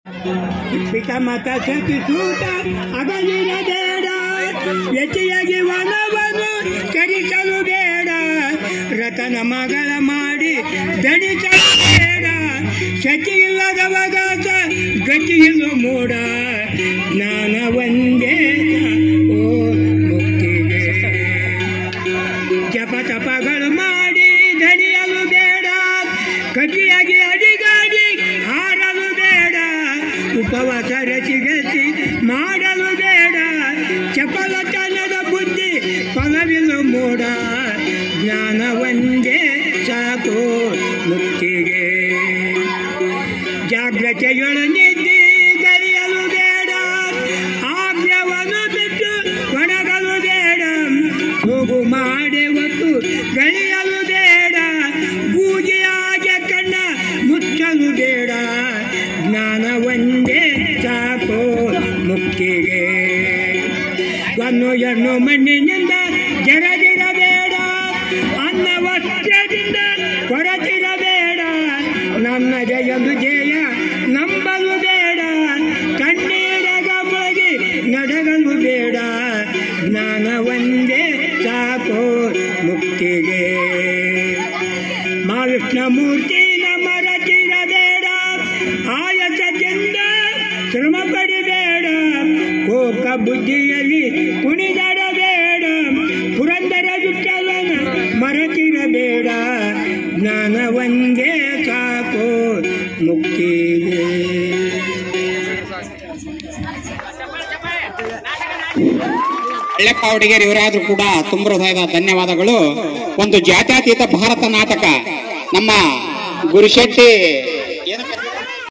ಪಿತಮತ ಸೂತ ಅಗಲಿರಬೇಡ ಹೆಚ್ಚಿಯಾಗಿ ವನವನ್ನು ಚರಿಸಲು ಬೇಡ ರತನ ಮಗಳ ಮಾಡಿ ದಣಿಸಲು ಬೇಡ ಶಚಿ ಇಲ್ಲದವಗಾತ ಗತಿಯಿಲ್ಲ ಮೋಡ ಜ್ಞಾನ ಒಂದೇ ಓ ಮುಕ್ತಿಗೆ ಜಪ ತಪಗಳು ಮಾಡಿ ಧರಿಯಲು ಬೇಡ ಕಟಿಯಾಗಿ ಅಡಿಗಾಗಿ ಹಾರಲು ಬೇಡ ಉಪವಾಸ ರಚಿಗತಿ ಮಾಡಲು ಬೇಡ ಚಪಲತನದ ಬುದ್ಧಿ ಫಲವಿಲ್ಲ ಮೋಡ ಜ್ಞಾನ ಒಂದೇ ಸಾಕು ಮುಕ್ತಿಗೆ ಜಾಗ್ರತೆಯೊಳನಿದ್ದಿ ಕರೆಯಲು ಬೇಡ ಆಜ್ಞವನ್ನು ಬಿಟ್ಟು ಒಣಗಲು ಬೇಡ ಹೋಗು ಮಾಡಿ ಹೊತ್ತು ಗಳಿಯಲು ಬೇಡ ಪೂಜೆಯಾಗ ಕಣ್ಣ ಮುಚ್ಚಲು ಬೇಡ ಜ್ಞಾನ ಒಂದೇ ಸಾಕು ಮುಕ್ತಿಗೆ ಒಂದು ಹೆಣ್ಣು ಮಣ್ಣಿನಿಂದ ಜರದಿರಬೇಡ ಅನ್ನ ವಸ್ತ್ರದಿಂದ ಕೊರತಿರಬೇಡ ನನ್ನ ಜಯದು ಜಯ ನಂಬಲು ಬೇಡ ಕಣ್ಣೀರಗ ಮುಳಗಿ ನಡಗಲು ಬೇಡ ಜ್ಞಾನ ಒಂದೇ ಸಾಕು ಮುಕ್ತಿಗೆ ಮಹಾವಿಷ್ಣ ಮೂರ್ತಿ ನಮ್ಮ ರಚಿರಬೇಡ ಆಯಸದಿಂದ ಶ್ರಮ ಪಡಿಬೇಡ ಕೋಕ ಬುದ್ಧಿಯಲ್ಲಿ ಕುಣಿದಡಬೇಡ ಪುರಂದರ ವಿಠಲನ ಮರತಿರಬೇಡ ಜ್ಞಾನ ಒಂದೇ ಸಾಕು ಮುಕ್ತಿಗೆ ಹಳ್ಳೆಪ್ಪ ಹುಡುಗಿಯರು ಇವರಾದ್ರೂ ಕೂಡ ತುಂಬ ಹೃದಯದ ಧನ್ಯವಾದಗಳು ಒಂದು ಜಾತ್ಯತೀತ ಭಾರತ ನಾಟಕ ನಮ್ಮ ಗುರುಶೆಟ್ಟಿ ಏನಕ್ಕೆ